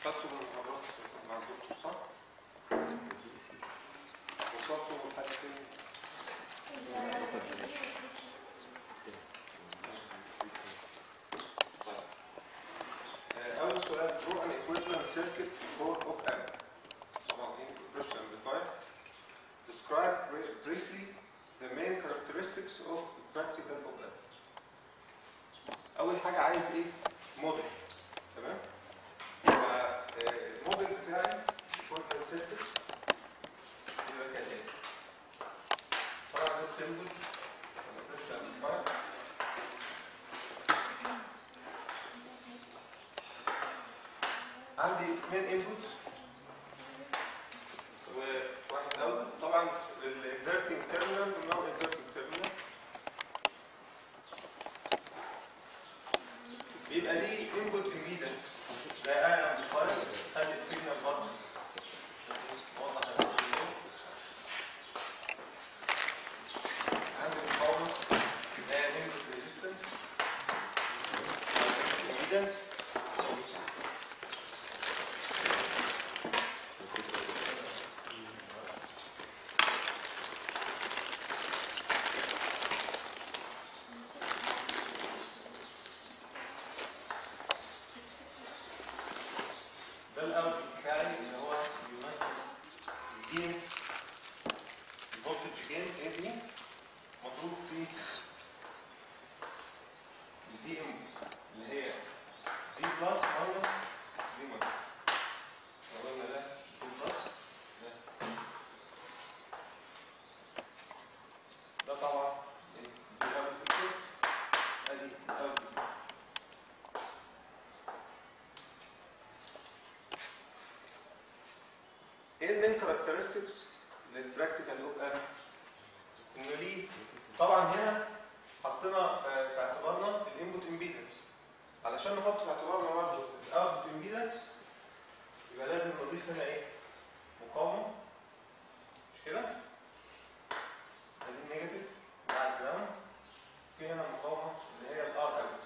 خدتوا المحاضرات مع الدكتور صح؟ وصلتوا لحد فين؟ آه، أول سؤال draw an equivalent circuit for op amp طبعا إيه operational amplifier describe bri- briefly the main characteristics of practical op amp أول حاجة عايز إيه؟ موديل تمام؟ فالموديل بتاعي equivalent circuit يبقى كالآتي طبعا ده السيمبل operational amplifier عندي اثنين انبوت وواحد اوت طبعا الانفرتنج تيرمينال والنون انفرتنج تيرمينال بيبقى ليه انبوت امبيدنس زي اي امبليفاير خلي السيجنال برضه واضح على السيجنال. عندي مقاومه اللي هي الانبوت ريزيستنس امبيدنس ده الاوت بتاعي اللي هو يمثل الجين الفولتج جين اي في مضروب في الفي ام اللي هي في بلس ماينس في ماينس لو قلنا ده في بلس ده ده طبعا ايه دي اوت ادي اوت ايه المين كاركترستكس للبراكتيكال اوب ام انه ليه طبعا هنا حطينا في في اعتبارنا الانبوت امبيدنس علشان نحط في اعتبارنا برضه الاوتبوت امبيدنس يبقى لازم نضيف هنا ايه مقاومه مش كده ادي النيجاتيف مع الجراوند في هنا مقاومه اللي هي الار اوت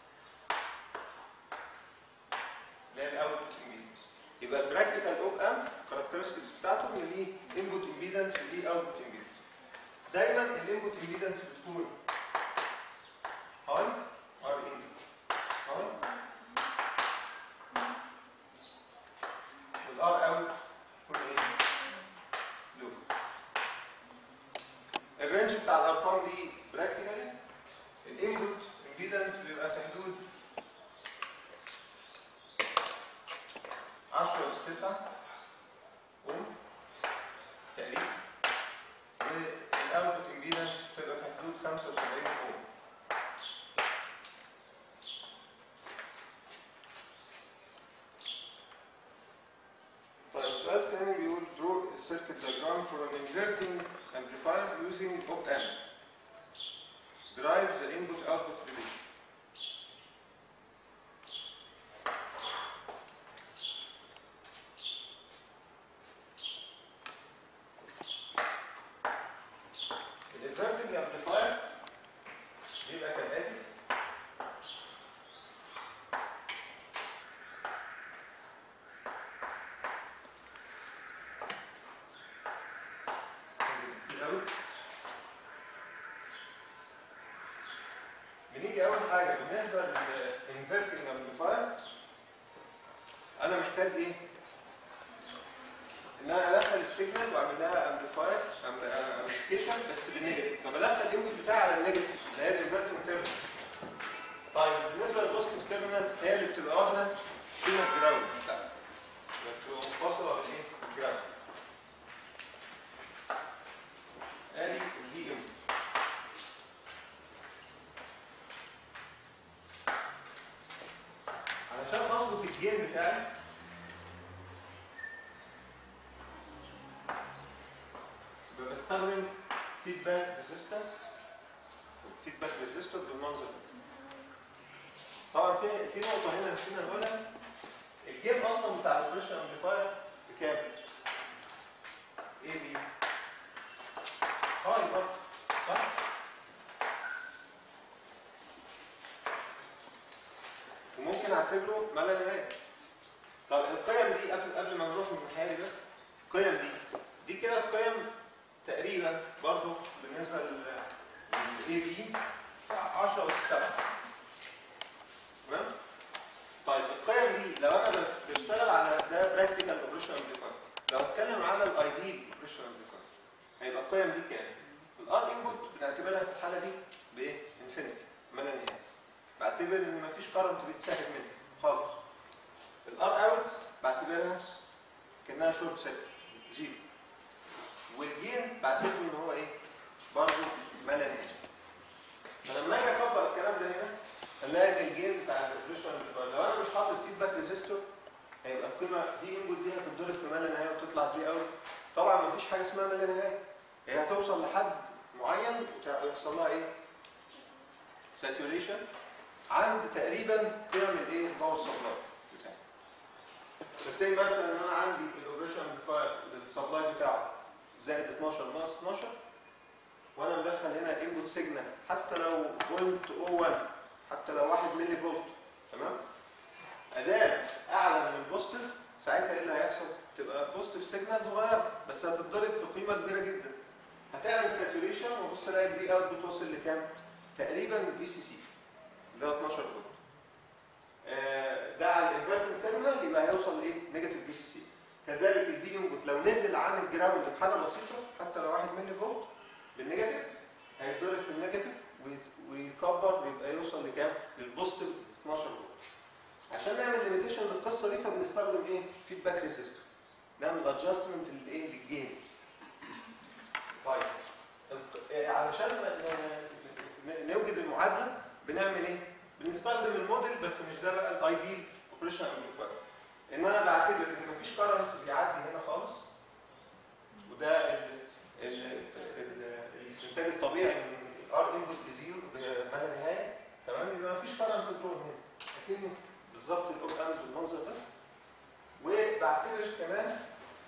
اللي هي الاوتبوت امبيدنس يبقى البراكتيكال اوب ام كاركترستكس بتاعته ان ليه انبوت امبيدنس وليه اوتبوت امبيدنس دايما الانبوت امبيدنس بتكون هاي ار اي هاي والار اوت تكون ايه لو الرينج بتاع الارقام دي براكتيكالي الانبوت امبيدنس بيبقى في حدود 10 أس 9 اوم تقريبا والاوتبوت امبيدنس بتبقى في حدود 75 اوم طيب السؤال الثاني بيقول draw a circuit diagram for an inverting amplifier using op amp derive the input output relation الانفرتنج امبليفاير بيبقى كالاتي الاوت بنيجي اول حاجه بالنسبه للانفرتنج امبليفاير انا محتاج ايه؟ ان انا ادخل السيجنال واعمل لها امبليفاير امبليفيكيشن بس بالنيجاتيف فبدخل الانبوت بتاعي على النيجاتيف اللي هي الانفرتنج تيرمينال طيب بالنسبه للبوزيتيف تيرمينال هي اللي بتبقى واخده قيمه الجراوند بتاعتها بتبقى منفصله بالايه؟ بالجراوند ادي الفي ام علشان اظبط الجين بتاعي بستخدم فيدباك ريزيستنس فيدباك ريزيستور بالمنظر ده طبعا في في نقطه هنا نسينا نقولها الجيم اصلا بتاع الاوبريشن امبليفاير بكام؟ اي بي هاي برضه صح؟ وممكن اعتبره ما لا نهايه طب القيم دي قبل قبل ما نروح من الناحيه دي بس القيم دي دي كده القيم تقريبا برضو بالنسبه لل اي في 10 اس 7 تمام طيب القيم دي لو انا بشتغل على ده براكتيكال اوبريشن امبليفاير لو اتكلم على الايديال اوبريشن امبليفاير هيبقى القيم دي كام؟ الار انبوت بنعتبرها في الحاله دي بايه؟ انفينيتي ما لا نهايه بعتبر ان مفيش كرنت بيتسحب منه خالص الار اوت بعتبرها كانها شورت سيركت زيرو والجين بعتبره ان هو ايه؟ برضه ما لا نهايه فلما اجي اطبق الكلام ده هنا هنلاقي ان الجين بتاع الاوبريشن امبليفاير لو انا مش حاطط فيدباك ريزيستور هيبقى القيمه في انبوت دي هتتضرب في ما لا نهايه وتطلع في اوت طبعا مفيش حاجه اسمها ما لا نهايه هي هتوصل لحد معين ويحصل لها ايه؟ ساتوريشن عند تقريبا قيم الايه؟ الباور سبلاي بتاعي. بس زي مثلا ان انا عندي الاوبريشن امبليفاير السبلاي بتاعه زائد 12 ناقص 12 وانا مدخل هنا انبوت سيجنال حتى لو 0.01 حتى لو 1 ملي فولت تمام؟ ادام اعلى من البوزيتيف ساعتها ايه اللي هيحصل؟ تبقى بوزيتيف سيجنال صغيره بس هتتضرب في قيمه كبيره جدا. هتعمل ساتوريشن وبص الاقي الفي اوت بتوصل لكام؟ تقريبا في سي سي اللي هو 12 فولت. آه، ده على الانفرتنج تيرمينال يبقى هيوصل لايه؟ نيجاتيف في سي سي. كذلك الفي انبوت لو نزل عن الجراوند بحاجه بسيطه حتى لو 1 ملي فولت بالنيجاتيف هيتضرب في النيجاتيف ويت- ويكبر ويبقى يوصل لكام؟ للبوزيتيف 12 فولت. عشان نعمل ليميتيشن للقصه دي فبنستخدم ايه؟ فيدباك ريسيستور. نعمل ادجستمنت للايه؟ للجين. طيب الق- آه، علشان ن- ن- نوجد المعادله بنعمل ايه؟ بنستخدم الموديل بس مش ده بقى الايديال اوبريشن امبليفاير. ان انا بعتبر ان مفيش كرنت بيعدي هنا خالص وده ال ال ال الاستنتاج الطبيعي من الار انبوت بزيرو ما لا نهايه تمام يبقى مفيش كرنت دور هنا اكنه بالظبط الاوب امز بالمنظر ده وبعتبر كمان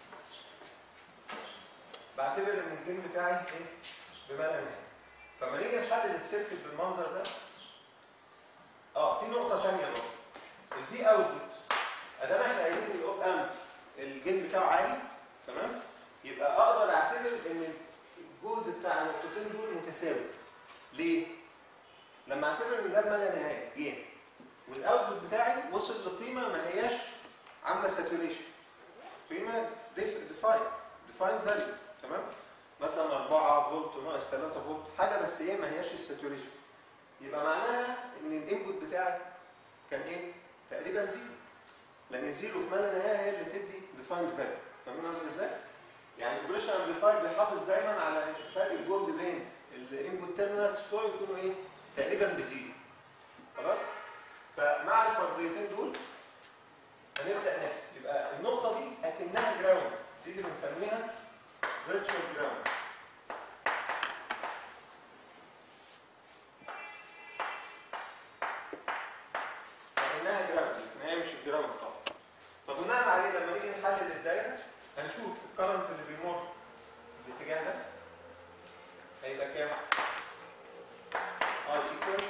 بعتبر ان الجين بتاعي ايه بما لا نهايه فلما نيجي نحلل السيركت بالمنظر ده اه في نقطه ثانيه برضه الفي اوتبوت ادام احنا قايلين ان الاوب امب الجين بتاعه عالي تمام يبقى اقدر اعتبر ان الجهد بتاع النقطتين دول متساوي ليه؟ لما اعتبر ان ده ما لا نهايه جين والاوتبوت بتاعي وصل لقيمه ما هياش عامله ساتوريشن قيمه ديفاين ديفاين فاليو تمام مثلا 4 فولت ناقص 3 فولت حاجه بس ايه ما هياش الساتوريشن يبقى معناها ان الانبوت بتاعي كان ايه تقريبا زيرو لان زيرو في ما لا نهايه هي اللي تدي ديفايند فاليو فاهمين قصدي ازاي؟ يعني الاوبريشن امبليفاير بيحافظ دايما على فرق الجهد بين الانبوت تيرمينالز بتوعه يكونوا ايه؟ تقريبا بزيرو خلاص؟ فمع الفرضيتين دول هنبدا نحسب يبقى النقطه دي اكنها جراوند دي اللي بنسميها فيرتشوال جراوند كانها جراوند لكن هي مش الجراوند طبعا فبناء عليه لما نيجي نحلل الدايره هنشوف الكرنت اللي بيمر الاتجاه ده هيبقى كام؟ I equal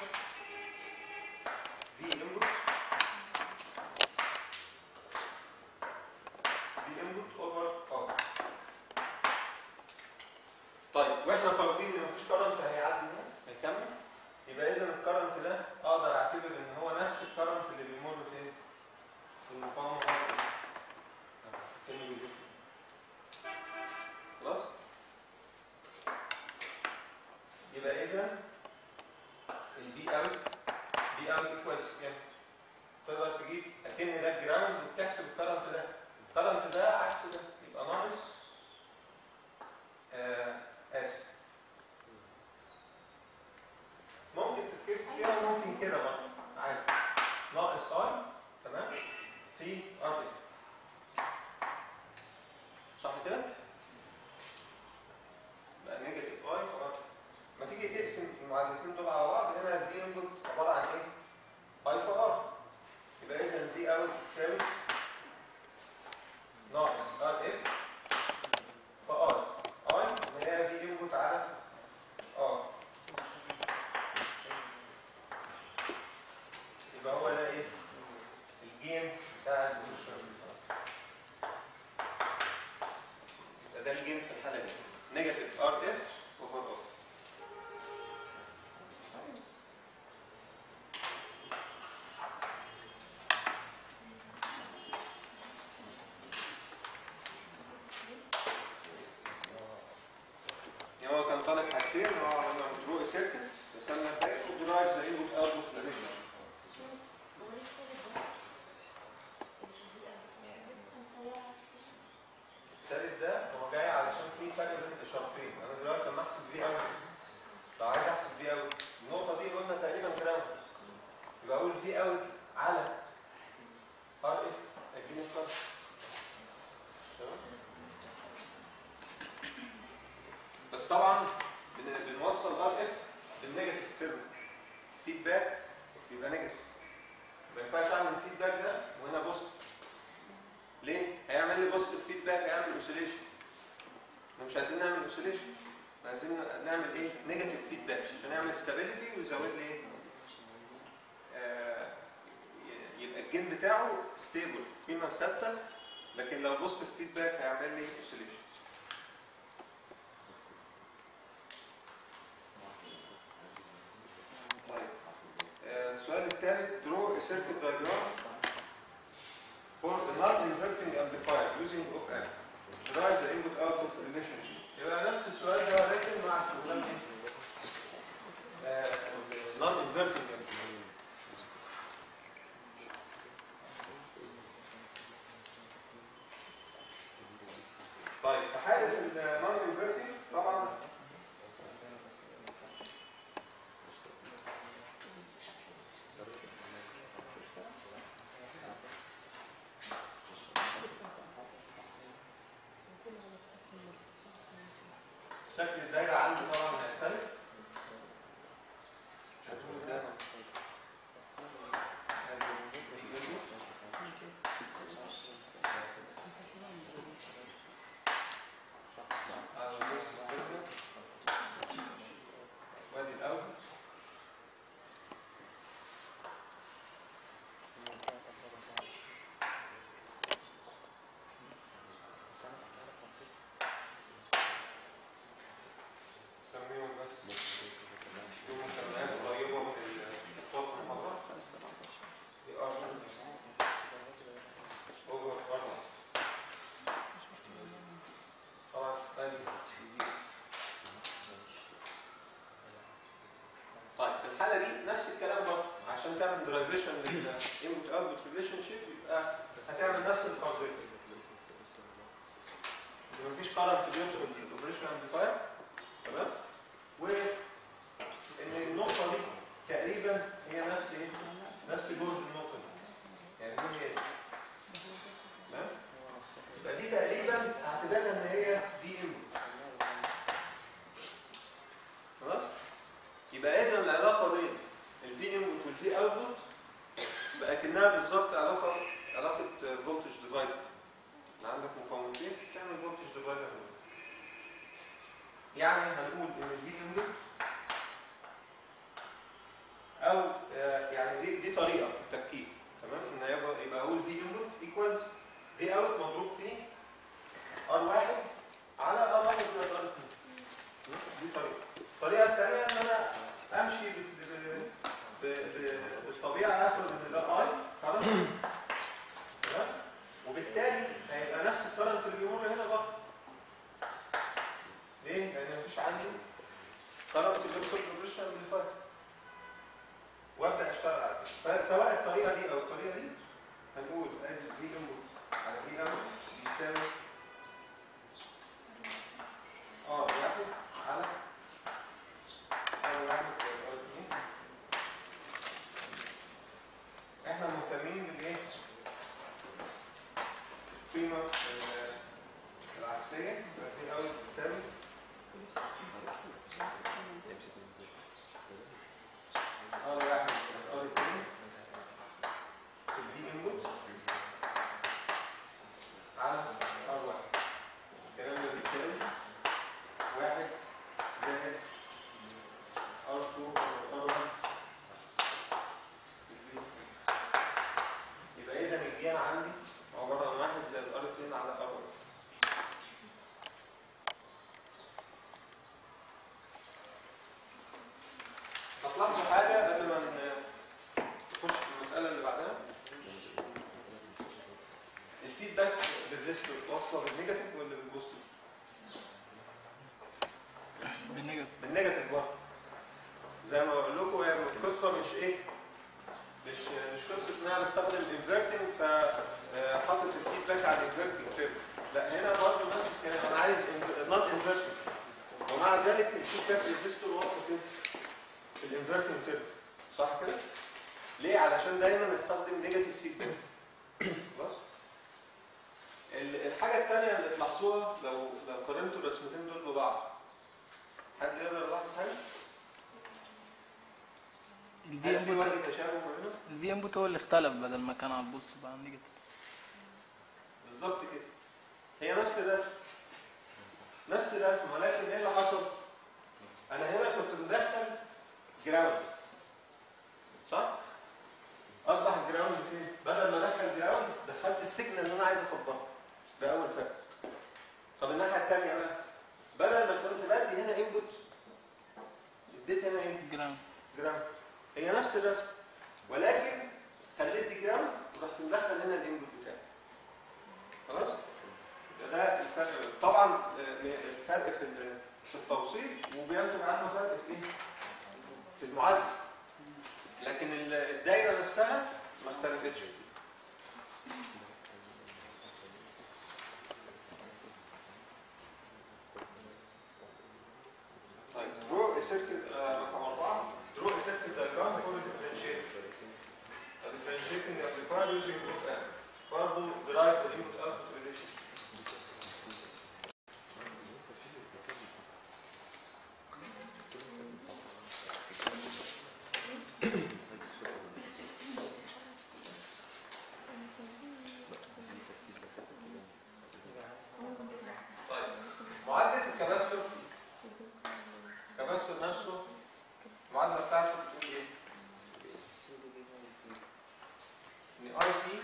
V input V input over R طيب واحنا فارضين ان مفيش كرنت هيعدي هنا هيكمل يبقى اذا الكرنت ده اقدر اعتبر ان هو نفس الكرنت اللي بيمر فين؟ في المقاومه R كأنه بيلف خلاص؟ يبقى اذا الفي اوت في اوت ايكوالز كام؟ تقدر تجيب اكن ده الجراوند وبتحسب الكرنت ده الكرنت ده عكس ده يبقى ناقص آه اسف ممكن تتكتب كده وممكن كده برضه عادي ناقص اي تمام في ار اف صح كده؟ بقى نيجاتيف اي في ار ما تيجي تقسم المعادلتين دول على بعض هنا الفي انبوت عباره عن ايه؟ اي في ار يبقى اذا في اوت بتساوي ناقص ار اف في ار اي اللي هي في انبوت على ار يبقى هو ده ايه؟ الجيم بتاع البوزيشن السالب ده هو جاي علشان في فرق بين الاشارتين انا دلوقتي لما احسب في اوت لو عايز احسب في اوت النقطه دي قلنا تقريبا جرام يبقى اقول في اوت على ار اف اديني القدر تمام بس طبعا بن- بنوصل ار اف بالنيجاتيف تيرم فيدباك يبقى نيجاتيف ما ينفعش اعمل الفيدباك ده وهنا بوزيتيف ليه؟ هيعمل لي بوزيتيف فيدباك هيعمل اوسيليشن احنا مش عايزين نعمل اوسيليشن عايزين نعمل ايه؟ نيجاتيف فيدباك عشان يعمل ستابيليتي ويزود لي ايه؟ آه، ي- يبقى الجين بتاعه ستيبل قيمه ثابته لكن لو بوزيتيف فيدباك هيعمل لي اوسيليشن طيب آه، السؤال الثالث draw a circuit diagram for a non-inverting amplifier using op amp derive the input output relationship يبقى نفس السؤال ده ولكن مع استخدام ايه؟ آه، non-inverting amplifier طيب في حالة ال non-inverting طبعا شكل الدايرة عندي طبعا هيختلف شكله ده وادي الأول سميهم بس دول مسميات قريبة من الطاقة المحاضرة دي أربعة أوفر أربعة طبعا ثاني طيب في الحالة دي نفس الكلام برضه عشان تعمل درايفيشن للانبوت اوتبوت ريليشن شيب يبقى هتعمل نفس الفرضية يبقى مفيش كارنت بيدخل في الاوبريشن امبليفاير تمام و ان النقطة دي تقريبا هي نفس ايه؟ نفس جهد النقطة دي يعني دي هي دي. تمام؟ يبقى دي تقريبا هعتبرها ان هي دي انبوت خلاص؟ يبقى اذا العلاقة بين الفي انبوت والفي اوتبوت بقى كأنها بالظبط علاقة علاقة فولتج ديفايدر عندك مقاومتين تعمل فولتج ديفايدر يعني هنقول ان الفي انبوت او آه، يعني دي دي طريقه في التفكير تمام ان يبقى يبقى اقول في انبوت ايكوالز في اوت مضروب في ار واحد على ار واحد زائد ار اثنين دي طريقه الطريقه الثانيه ان انا امشي ب- ب- ب- ب- بالطبيعه افرض ان ده اي كرنت تمام وبالتالي هيبقى نفس الكرنت اللي بيمر هنا برضه ليه؟ لان مفيش عندي كرنت بيدخل بروبريشن امبليفاير وابدا اشتغل على كده فسواء الطريقه دي او الطريقه دي هنقول ادي في انبوت على في اوت بيساوي ار واحد على ار واحد زائد ار اتنين احنا مهتمين بالايه؟ القيمه ال- العكسيه يبقى في اوت بتساوي ار واحد زائد ار اتنين في الفي انبوت على ار واحد الكلام ده بيساوي واحد زائد ار 2 ار 1 يبقى اذا الجين عندي عباره عن واحد زائد ار 2 على ار 1 هتلاحظوا حاجه قبل ما ن- نخش في المساله اللي بعدها الفيدباك ريزيستور واصله بالنيجاتيف ولا بالبوزيتيف؟ بالنيجاتيف بالنيجاتيف برضه زي ما بقول لكم هي القصه مش ايه مش مش قصه ان انا بستخدم انفرتنج فحاطط الفيدباك على الانفرتنج تيرم لا هنا برضه نفس الكلام انا عايز نوت انفرتنج ومع ذلك الفيدباك ريزيستور واقف فين؟ في الانفرتنج تيرم صح كده؟ ليه؟ علشان دايما استخدم نيجاتيف فيدباك خلاص؟ ال- الحاجه الثانيه اللي تلاحظوها لو لو قارنتوا الرسمتين دول ببعض حد يقدر يلاحظ حاجه؟ الفي هل في انبوت وجه تشابه ما بينهم؟ الفي انبوت هو اللي اختلف بدل ما كان على البوست بقى نيجاتيف بالظبط كده هي نفس الرسم نفس الرسم ولكن ايه اللي حصل؟ انا هنا كنت مدخل جراوند صح؟ اصبح الجراوند فين؟ بدل ما ادخل جراوند دخلت السيجنال اللي انا عايز اكبرها ده اول فرق طب الناحيه الثانيه بقى بدل ما كنت بدي هنا انبوت اديت هنا ايه؟ جرام جراوند هي نفس الرسم ولكن خليت دي جراوند ورحت مدخل هنا الانبوت بتاعي خلاص يبقى ده الفرق طبعا آه، الفرق في ال- في التوصيل وبينتج عنه فرق في ايه؟ في المعادله لكن ال- الدايره نفسها ما اختلفتش طيب draw a circle آه، رقم أربعة draw a circle diagram for a differentiator a differentiating amplifier using group M برضه derives the input output relation طيب معادلة الكباستور الكباستور نفسه المعادلة بتاعته بتقول ايه؟ ان اي سي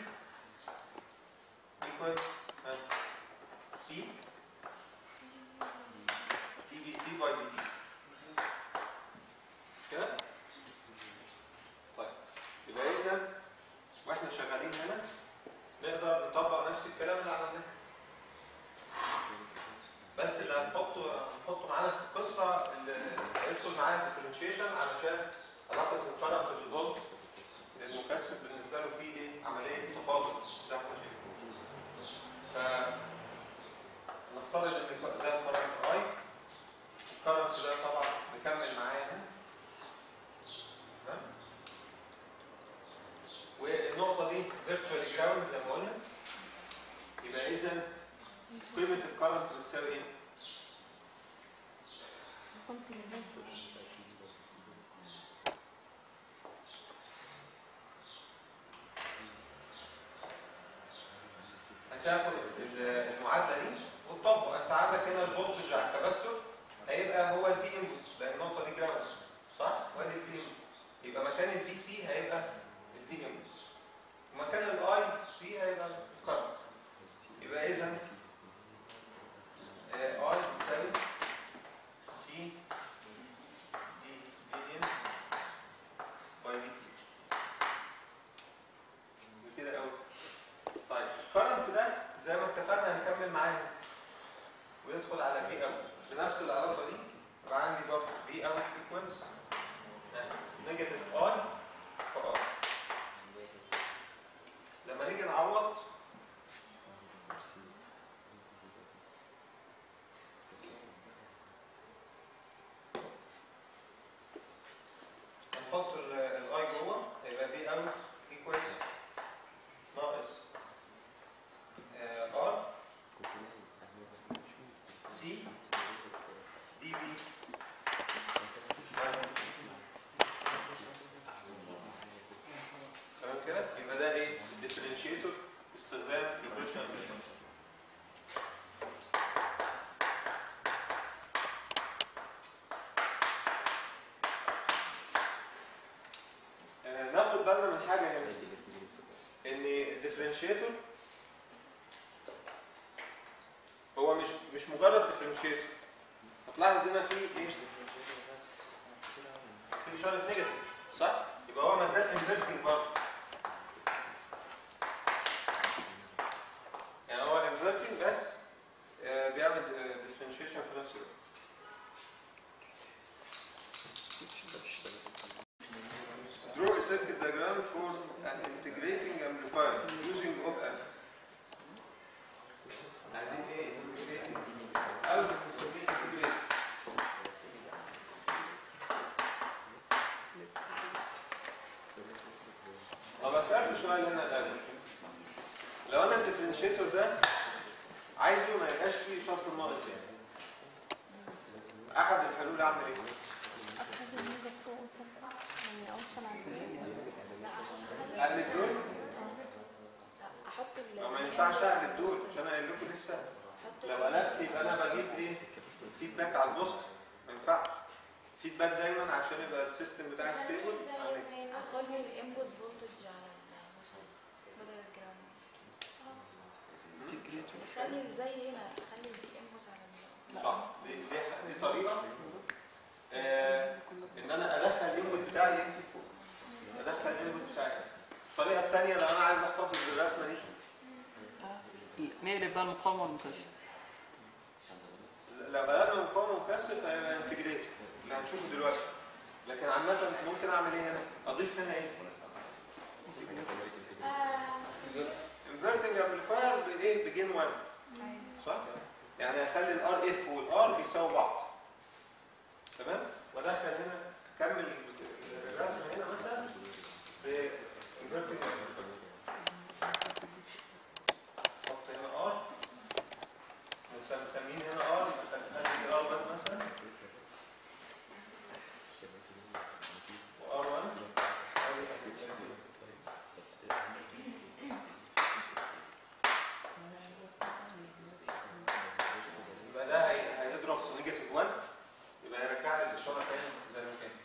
equal سي دي في سي باي دي تي كده؟ طيب يبقى اذا واحنا شغالين هنا نقدر نطبق نفس الكلام اللي عملناه بس اللي هنحطه هنحطه معانا في القصه اللي هيدخل معانا الديفرنشيشن علشان علاقه الكرنت بالفولت المكثف بالنسبه له فيه ايه؟ عمليه تفاضل زي ما احنا شايفين. ف نفترض ان ده كرنت اي الكرنت ده طبعا مكمل معايا هنا تمام؟ والنقطه دي فيرتشوال جراوند زي ما قلنا يبقى اذا قيمه الكرنت بتساوي ايه؟ هتاخد ال- المعادله دي وتطبق انت عندك هنا الفولتج على الكباستور هيبقى هو الفي انبوت لان النقطه دي جراوند صح؟ وادي الفي انبوت يبقى مكان الفي سي هيبقى الفي انبوت ومكان الاي سي هيبقى الكرنت يبقى اذا اي بتساوي سي دي دي ان باي دي تي كده قوي طيب الكرنت ده زي ما اتفقنا هنكمل معاه ويدخل على في اوت بنفس العلاقه دي يبقى عندي برضه في اوت ايكوالز نيجاتيف اي في ار لما نيجي نعوض هنحط الاي جوه هيبقى في اوت ايكوالز ناقص ار سي دي بي تمام كده يبقى ده ايه الديفرنشيتور باستخدام ايكويشن ناخد بالنا من حاجه هنا ان الديفرنشيتور هو مش مش مجرد ديفرنشيتور هتلاحظ هنا في ايه في اشاره نيجاتيف صح يبقى هو ما زال انفيرتنج برضه يعني هو انفيرتنج بس آه، بيعمل ديفرنشيشن في نفس الوقت Draw a circuit diagram for an integrating amplifier using op amp عايزين ايه integrating او integrating طب اسالك سؤال هنا الاول لو انا الديفرنشيتور ده عايزه ما يبقاش فيه شرط الناقص يعني احد الحلول اعمل ايه؟ أخذ الموجة فوق وسبعة يعني أوصل على اقلب دول احط ال ما ما ينفعش اقلب دول عشان انا قايل لكم لسه احط لو قلبت يبقى انا بجيب ايه؟ فيدباك على البوست ما ينفعش فيدباك دايما عشان يبقى السيستم بتاعي ستيبل اخلي الانبوت فولتج على الوسط بدل الجراوند خلي زي هنا خلي الفي انبوت على ال- صح دي دي, دي طريقه آه ان انا ادخل الانبوت بتاعي إيه؟ ادخل الانبوت بتاعي الطريقه الثانيه لو انا عايز احتفظ بالرسمه دي نقلب بقى المقاومة والمكثف لو بدأنا مقاومة مكثف هيبقى انتجريتور اللي هنشوفه دلوقتي لكن عامة ممكن اعمل ايه هنا؟ اضيف هنا ايه؟ انفرتنج امبليفاير بايه؟ بجين 1 صح؟ يعني هخلي الار اف والار بيساووا بعض تمام؟ وادخل هنا كمل الرسمة هنا مثلا بانفرتنج امبليفاير حط هنا ار مسمين هنا ار خلي ار 1 مثلا وار 1 يبقى ده هي- هيضرب في نيجاتيف 1 يبقى هيرجع لي الاشاره تاني زي ما كان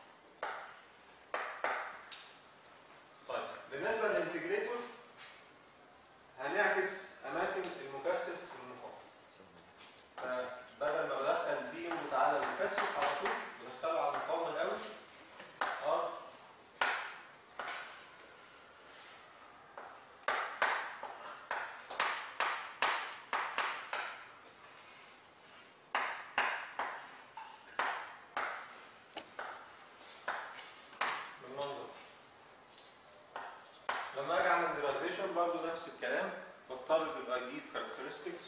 طيب بالنسبه للانتجريتور هنعكس اماكن المكثف في المقاومه فبدل ما بدخل بي انبوت على المكثف على طول بدخله على المقاومه الاول ار بالمنظر لما اجي اعمل ديرايفيشن برضه نفس الكلام بفترض الاي دي كاركترستكس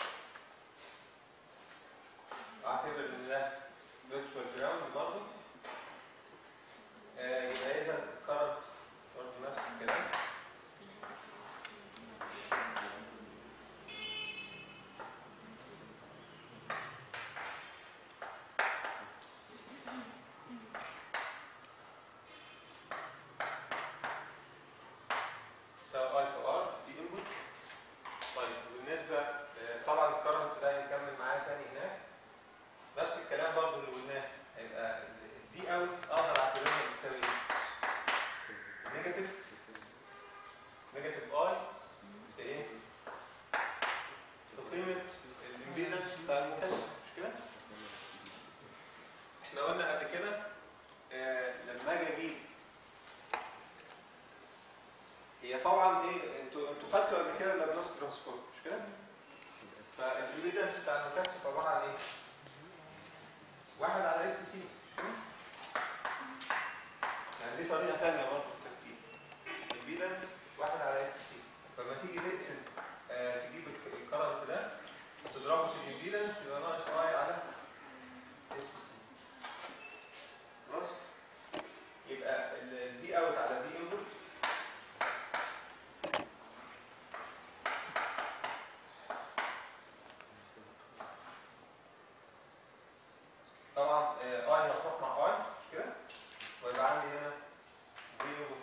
اعتبر ان ده فيرتشوال جراوند برضه آه، يبقى اذا الكرنت برضه نفس الكلام سواء اي في ار في انبوت طيب بالنسبه آه، طبعا الكرنت ده هيكمل معايا تاني هناك نفس الكلام برضو اللي قلناه هيبقى الفي اوت اقدر اعتبرها بتساوي ايه؟ نيجاتيف نيجاتيف اي في ايه؟ في قيمه الامبيدنس بتاع المكثف مش كده؟ احنا قلنا قبل كده آه، لما اجي اجيب هي طبعا ايه انتوا انتوا خدتوا قبل كده اللابلاس ترانسفورم مش كده؟ فالامبيدنس بتاع المكثف عباره عن ايه؟ واحد على اس سي مش كده؟ يعني دي طريقه ثانيه برضه في التفكير الامبيدنس واحد على اس سي فلما تيجي تقسم آه تجيب الك- الكرنت ده وتضربه في الامبيدنس يبقى ناقص اي على اس سي خلاص؟ يبقى الفي اوت على الفي انبوت طبعا آه، اي هتروح مع اي مش كده ويبقى عندي هنا في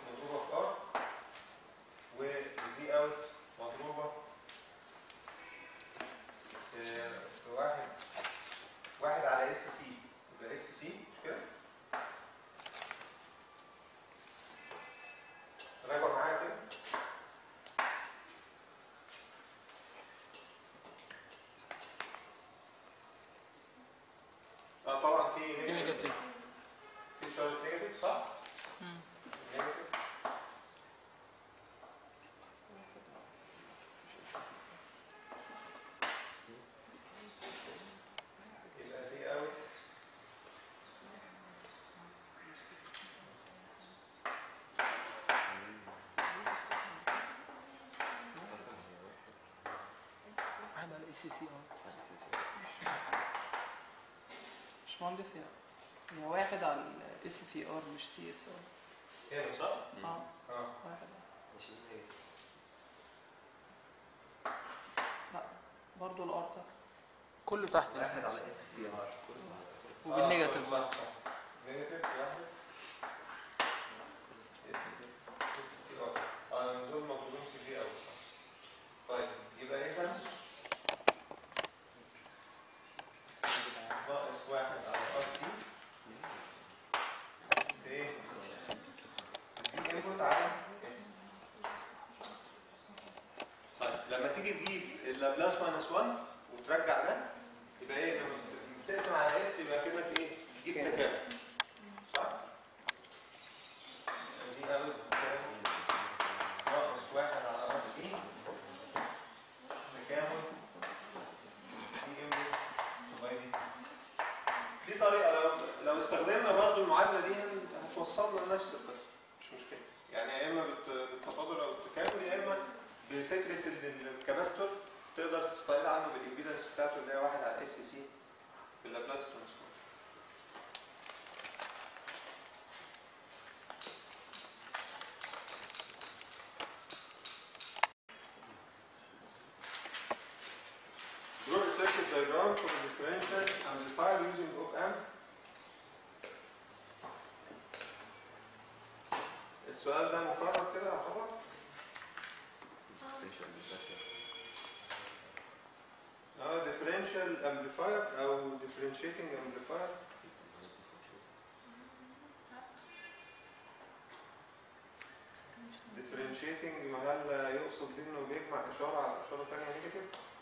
سي سي ار مش مهندس يعني هي واحد على الاس سي ار مش سي اس ار هنا صح؟ اه اه واحد لا برضه الار تحت كله تحت واحد على اس سي ار وبالنيجاتيف برضه نيجاتيف واحد اس سي ار اه دول مطلوبين في دي اول طيب يبقى اذا ناقص واحد على ار سي ايه؟ دي انبوت على اس طيب لما تيجي تجيب اللابلاس ماينس 1 وترجع ده يبقى ايه لما بت- بتقسم على اس يبقى كأنك ايه تجيب تكامل صح؟ دي اول ناقص واحد على ار سي تكامل دي انبوت باي دي دي طريقة لو لو استخدمنا برضو المعادلة دي هن- هتوصلنا لنفس القصة مش مشكلة يعني يا إما بالت- بالتفاضل أو التكامل يا إما بفكرة إن الكباستور تقدر تستعيد عنه بالإمبيدنس بتاعته اللي هي واحد على اس سي في اللابلاس ترانسفورم Draw a circuit diagram for a differential amplifier using op-amp. السؤال ده مكرر كده يعتبر اه differential amplifier او differentiating amplifier differentiating ما هل يقصد بيه انه بيجمع اشاره على اشاره ثانيه نيجاتيف؟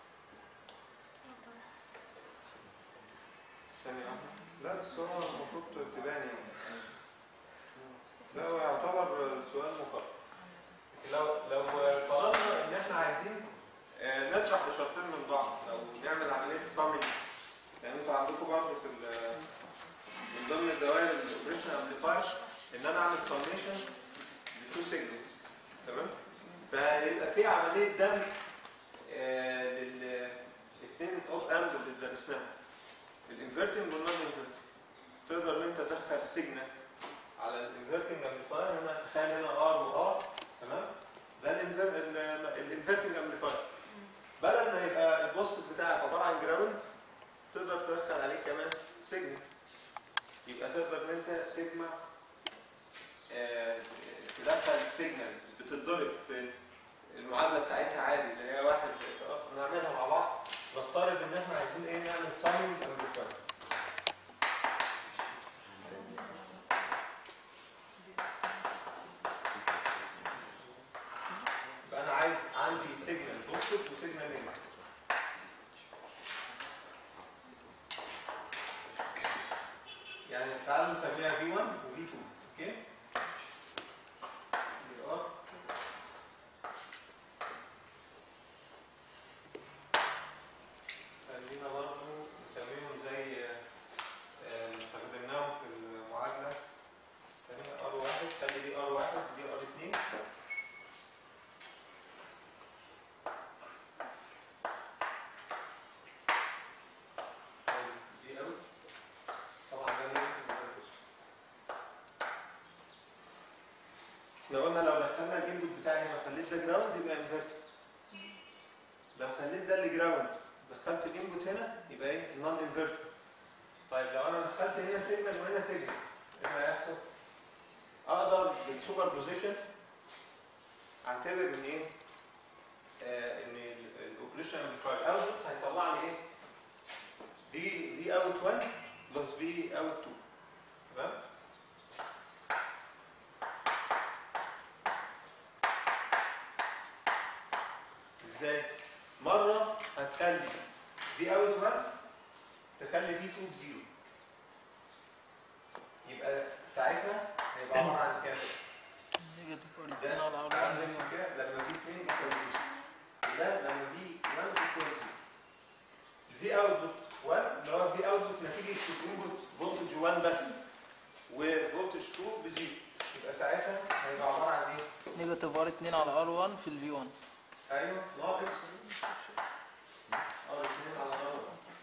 ثانية واحدة لا بس هو المفروض تبان يعني لا هو يعتبر سؤال مكرر لو لو فرضنا ان احنا عايزين آه، نطرح اشارتين من بعض لو نعمل عمليه سامي يعني انتوا عندكم برضه في ال- من ضمن الدوائر الاوبريشن امبليفاير ان انا اعمل سميشن لتو سيجنالز تمام فهيبقى في عمليه دمج آه، للاثنين اوب امب اللي درسناهم الانفرتنج والنون انفرتنج تقدر ان انت تدخل سيجنال على الانفرتنج امبليفاير هنا تخيل هنا ار وار تمام ده الانفرتنج امبليفاير بدل ما يبقى البوست بتاعك عباره عن جراوند تقدر تدخل عليه كمان سيجنال يبقى تقدر ان انت تجمع آه، تدخل سيجنال بتتضرب في المعادله بتاعتها عادي اللي هي واحد زائد ار نعملها مع بعض نفترض ان احنا عايزين ايه نعمل سامينج امبليفاير يبقى انا عايز عندي سيجنال بوزيتيف وسيجنال نيجاتيف يعني تعالوا نسميها V1 و V2 اوكي يبقى خلينا برضه نسميهم زي آه، اللي استخدمناهم في المعادلة الثانية R1 خلي دي R1 دي R2 دي اوت طبعا ده نيجاتيف وده بوزيتيف احنا قلنا لو دخلنا الانبوت بتاعي هنا خليت ده جراوند يبقى انفرتد لو خليت ده اللي جراوند دخلت الانبوت هنا يبقى ايه نون انفرتد طيب لو انا دخلت هنا سيجنال وهنا سيجنال ايه اللي هيحصل؟ اقدر بالسوبر بوزيشن اعتبر ان ايه؟ آه ان الاوبريشن امبليفاير اوتبوت هيطلع لي ايه؟ في في اوت 1 بلس في اوت 2 تمام؟ ازاي؟ مرة هتخلي في اوت 1 تخلي في 2 بزيرو يبقى ساعتها هيبقى عبارة عن كام؟ نيجاتيف ار ده 2 على ار عندك 1 كده لما في 2 ايكوال 0 ده لما في 1 ايكوال 0 الفي اوتبوت 1 اللي هو في اوتبوت نتيجه الانبوت فولتج 1 بس وفولتج 2 بزيرو يبقى ساعتها هيبقى عباره عن ايه؟ نيجاتيف ار 2 على ار 1 في الفي 1 ايوه ناقص اه الاثنين على بعض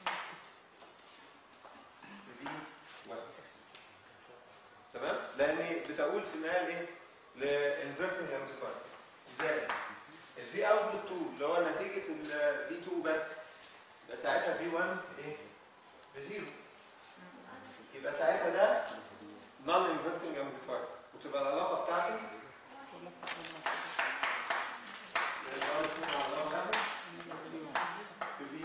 في واحد تمام لان بتقول في النهايه لايه لانفرتنج امبليفاير زائد الفي اوتبوت 2 اللي هو نتيجه الفي 2 بس يبقى ساعتها في 1 ايه بزيرو يبقى ساعتها ده نون انفرتنج امبليفاير وتبقى العلاقه بتاعته الإشارة تكون على العلاقة بتاعته في في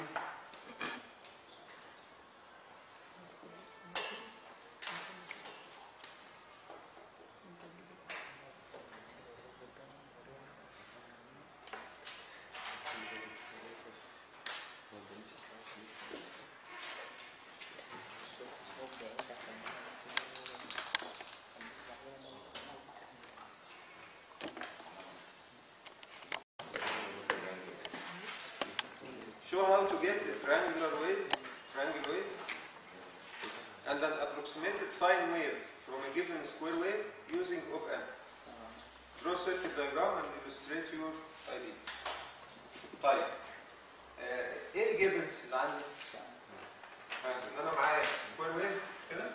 show how to get a triangular wave, triangle wave, and an approximated sine wave from a given square wave using op-amp. Draw circuit diagram and illustrate your idea. طيب آه، ايه الجيفنز اللي عندي؟ آه، ان انا معايا سكوير ويف كده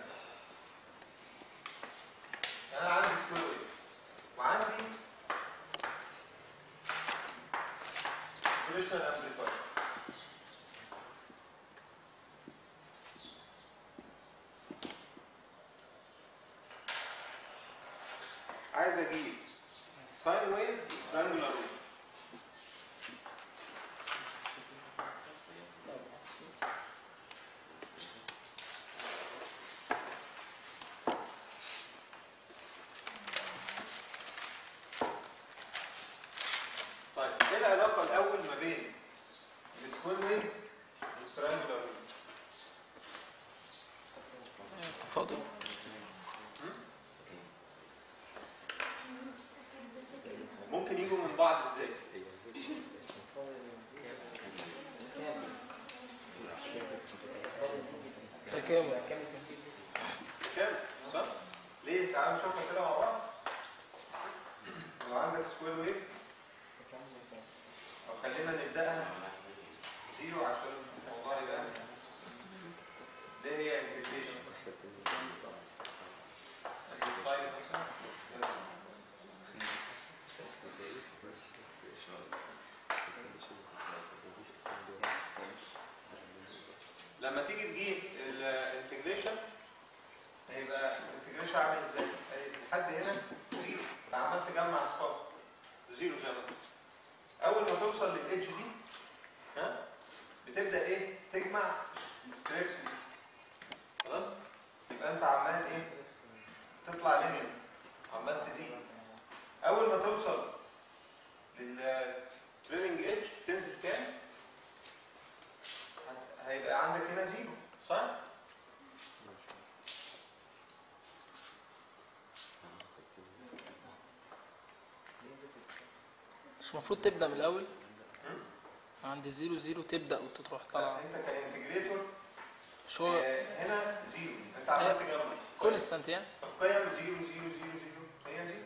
انا عندي سكوير ويف وعندي operational amplifier عايز اجيب ساين ويف ترانجولار ويف طيب ايه العلاقه الاول ما بين السكوير ويف والترانجولار ويف تفاضل ممكن يجوا من بعض ازاي تكامل كام صح ليه تعالوا نشوفها كده مع بعض لو عندك سكوير ويف او خلينا نبداها زيرو عشان الموضوع يبقى ده هي انتجريشن طيب مثلا لما تيجي تجيب الانتجريشن هيبقى الانتجريشن عامل ازاي؟ لحد هنا زيرو انت عمال تجمع اصفار زيرو زي ما انت اول ما توصل للإيدج دي ها بتبدا ايه؟ تجمع الستريبس دي خلاص؟ يبقى انت عمال ايه؟ تطلع لينير عمال تزيد اول ما توصل للتريلينج ايدج تنزل تاني هت- هيبقى عندك هنا زيرو صح؟ مش المفروض تبدأ من الأول عند زيرو زيرو تبدأ وتروح لا طالعة انت كانتجريتور مش هو آه، هنا زيرو انت عمال تجمع كونستانت يعني القيم زيرو زيرو زيرو زيرو هي زيرو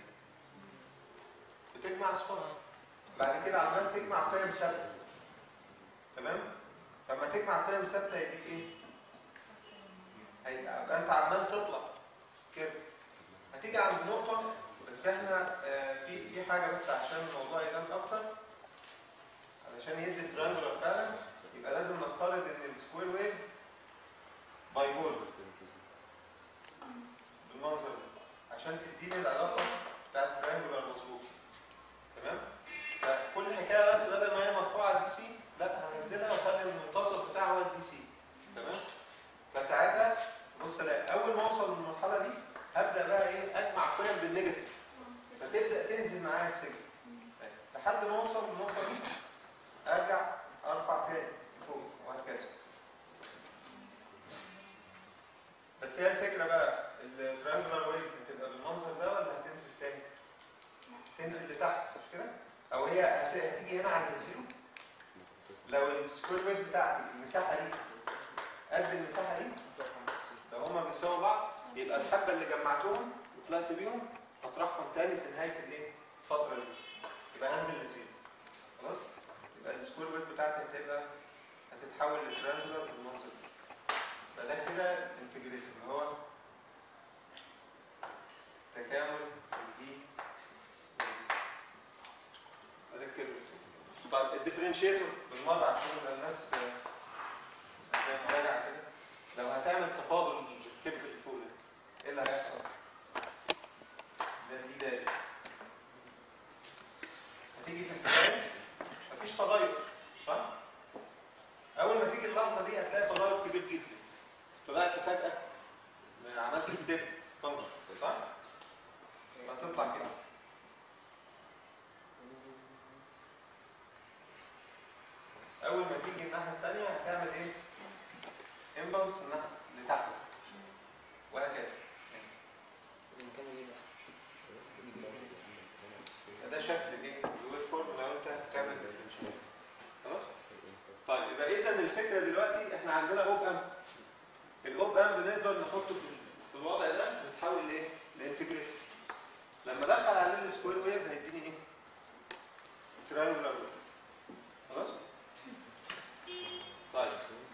بتجمع اصفار بعد كده عمال تجمع قيم ثابته تمام فلما تجمع قيم ثابته هيديك ايه هيبقى انت عمال تطلع كده هتيجي عند نقطه بس احنا آه، في في حاجه بس عشان الموضوع يبان اكتر علشان يدي ترانجولار فعلا يبقى لازم نفترض ان السكوير ويف بايبول بالمنظر ده عشان تديني العلاقه بتاعت تريانجولار مظبوط تمام فكل حكايه بس بدل ما هي مرفوعه دي سي لا هنزلها واخلي المنتصف بتاعها هو الدي سي تمام فساعتها بص الاقي اول ما اوصل للمرحله دي هبدا بقى ايه اجمع قيم بالنيجاتيف فتبدا تنزل معايا السجن لحد ما اوصل للنقطه دي ارجع ارفع تاني لفوق وهكذا بس هي الفكره بقى الترانجولار ويف هتبقى بالمنظر ده ولا هتنزل تاني؟ تنزل لتحت مش كده؟ او هي هت- هتيجي هنا عند الزيرو لو السكوير ويف بتاعتي المساحه دي قد المساحه دي لو هما بيساووا بعض يبقى الحبه اللي جمعتهم وطلعت بيهم هطرحهم تاني في نهايه الايه؟ الفتره دي يبقى هنزل لزيرو خلاص؟ يبقى السكوير ويف بتاعتي هتبقى هتتحول لترانجولار بالمنظر ده فده كده انتجريتور اللي هو تكامل الفي ده كده طيب الديفرنشيتور بالمره عشان يبقى الناس آه، زي مراجعه كده لو هتعمل تفاضل الكيرف اللي فوق ده ايه اللي هيحصل؟ ده دي دايره هتيجي في البدايه مفيش تغير صح؟ اول ما تيجي اللحظه دي هتلاقي تغير كبير جدا طلعت فجاه عملت ستيب فانكشن صح؟ هتطلع كده اول ما تيجي الناحيه الثانيه هتعمل ايه؟ امبلس لتحت وهكذا ده شكل ايه؟ الويف فورم لو انت هتعمل differentiation. خلاص؟ طيب يبقى اذا الفكره دلوقتي احنا عندنا اوب ام الاوب ام بنقدر نحطه في في الوضع ده نتحول لايه؟ لانتجريت لما دخل عليه السكوير ويف هيديني ايه؟ تراينجولار ويف خلاص؟ طيب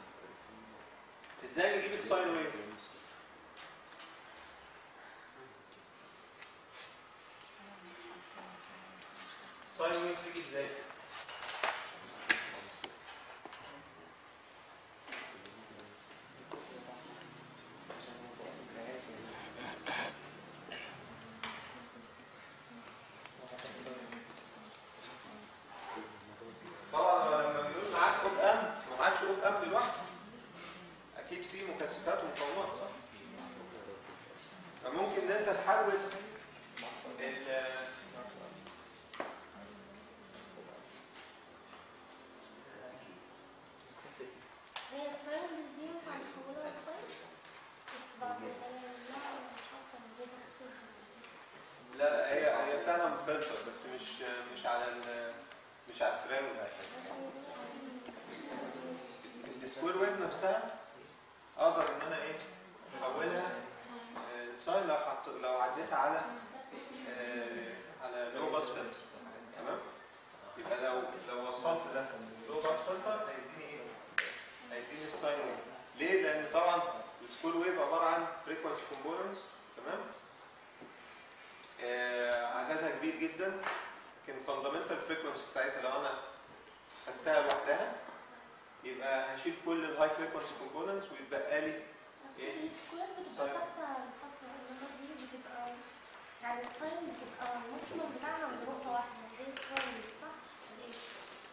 ازاي نجيب الساين ويف؟ الساين ويف تيجي ازاي؟ طبعا هو لما بيقول معاك اوب ام ما معاكش اوب ام لوحده اكيد في مكثفات ومقاومات صح؟ فممكن ان انت تحول ال هي التراينجل دي ينفع نحولها لساين بس بعد كده لا مش عارفه ازاي بس كده لا هي هي فعلا فلتر بس مش مش على ال مش على الترام السكوير ويف نفسها اقدر ان انا ايه احولها آه، ساين لو حط لو عديتها على آه، على لو باس فلتر تمام يبقى لو لو وصلت ده لو باس فلتر هيديني ايه هيديني الساين ويف ليه لان طبعا السكوير ويف عباره عن فريكوانسي كومبوننتس تمام آه، عددها كبير جدا لكن فاندامنتال فريكونسي بتاعتها لو انا خدتها لوحدها يبقى هشيل كل الهاي فريكونسي كومبوننتس ويتبقى لي بس إيه؟ السكوير بتبقى ساين. ثابته الفتره انما دي بتبقى يعني الساين بتبقى الماكسيمم بتاعها عند نقطه واحده زي التراينجل صح؟ ولا ايه؟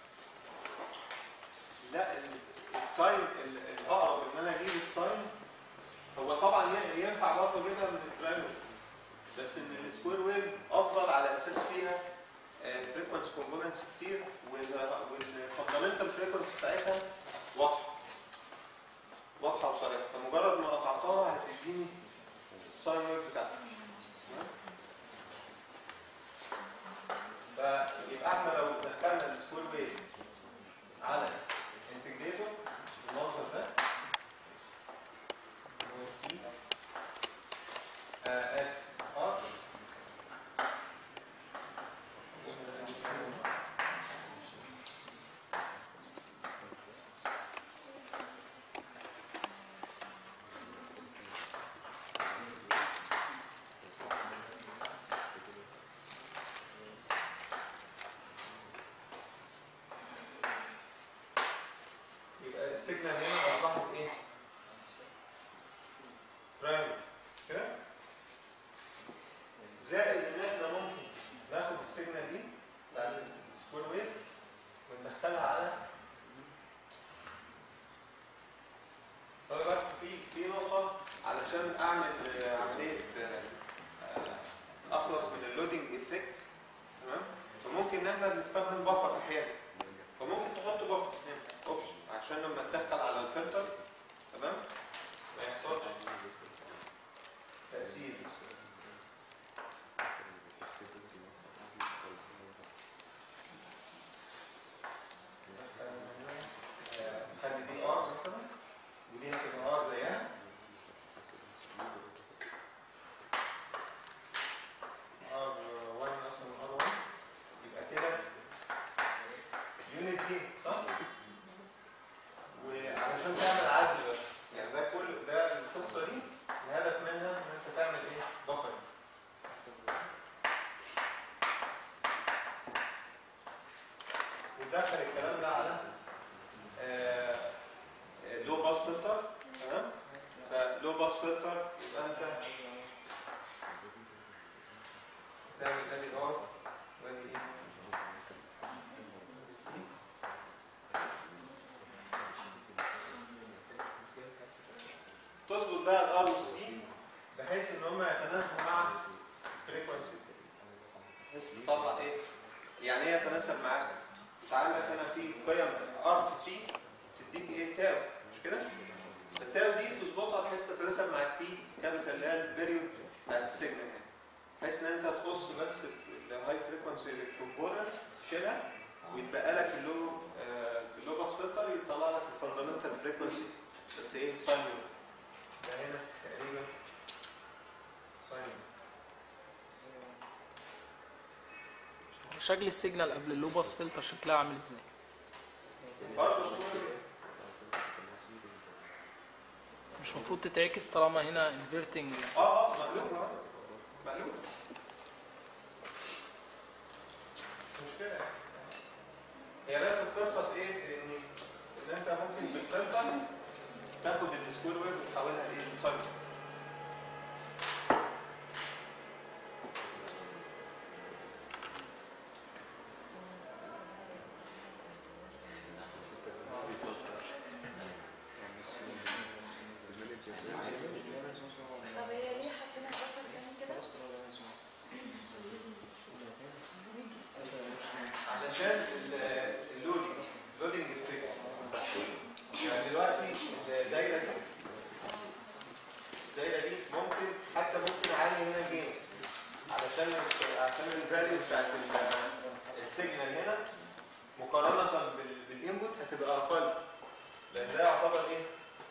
لا ال- الساين ال- الاقرب ان انا اجيب الساين هو طبعا ي- ينفع برضه اجيبها من التراينجل بس ان السكوير ويف افضل على اساس فيها فريكونسي كومبوننتس كتير والفاندامنتال فريكونسي بتاعتها واضحه واضحه وصريحه فمجرد ما قطعتها هتديني الساين ويف بتاعتها تمام؟ فيبقى احنا لو دخلنا السكوير ويف على انتجريتور بالمنظر ده اللي هو سي آه، اسف ار يبقى السيجنال هنا اصبحت ايه؟ تراينجل كده؟ زائد ان احنا ممكن ناخد السيجنال دي بتاعت السكوير ويف وندخلها على خلي بالك في في نقطة علشان اعمل آه، عملية آه، آه، اخلص من اللودنج افكت تمام؟ فممكن ان احنا بنستخدم بفر احيانا فممكن تحط بفر هنا اوبشن عشان لما تدخل على الفلتر تمام ما يحصلش تأثير خلي دي ار مثلا ودي هتبقى ار زيها ار 1 مثلا ار 1 يبقى كده يونت دي صح؟ و بندخل الكلام ده على لو باس فلتر تمام فلو باس فلتر يبقى انت تعمل ادي ار وادي ايه تظبط بقى الار والسي بحيث ان هم يتناسبوا مع الفريكونسي بحيث تطلع ايه يعني ايه يتناسب معاك انت عندك هنا في قيم ار في سي تديك ايه تاو مش كده التاو دي تظبطها بحيث تتناسب مع التي كابيتال اللي هي البيريود بتاعت السيجنال يعني بحيث ان انت تقص بس الهاي فريكونسي كومبوننتس تشيلها ويتبقى لك اللو آه، في اللو باس فلتر يطلع لك الفاندامنتال فريكونسي بس ايه ساين ويف ده هنا تقريبا ساين ويف شكل السيجنال قبل اللوباس فلتر شكلها عامل ازاي برضه صورة مش المفروض تتعكس طالما هنا انفيرتنج اه اه مقلوب اه مقلوب مش مشكلة يعني. هي بس القصة في ايه؟ في ان ان انت ممكن بالفلتر تاخد السكوير ويف وتحولها لايه؟ لساين ويف. طب هي ليه حاطينها بفر تاني كده؟ علشان ال- اللودنج اللودنج افكت يعني دلوقتي الدايره دي الدايره دي ممكن حتى ممكن اعلي هنا جين علشان عشان الفاليو بتاعت ال- السيجنال هنا مقارنه بال- بالانبوت هتبقى اقل لان ده يعتبر ايه؟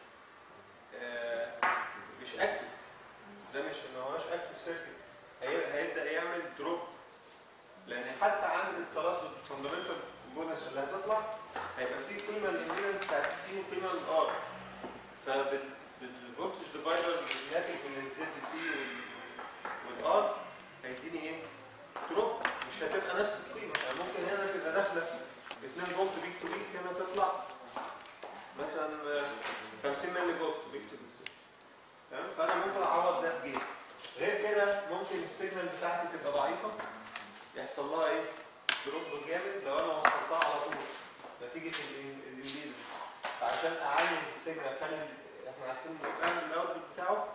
آه مش اكتف ده مش ما هوش اكتف سيركت هيبدا يعمل دروب لان حتى عند التردد الفاندامنتال كومبوننت اللي هتطلع هيبقى فيه قيمه الامبيدنس بتاعت السي وقيمه الار فبالفولتج ديفايدر الناتج من الزد سي والار هيديني ايه؟ دروب مش هتبقى نفس القيمه يعني ممكن هنا تبقى داخله 2 فولت بيك تو بيك هنا تطلع مثلا آه، 50 ملي فولت بيك تو بيك تمام فانا ممكن اعوض ده بجيم غير كده ممكن السيجنال بتاعتي تبقى ضعيفه يحصل لها ايه؟ دروب جامد لو انا وصلتها على طول نتيجه الامبيدنس فعشان اعلي السيجنال اخلي احنا عارفين ان الاوتبوت بتاعه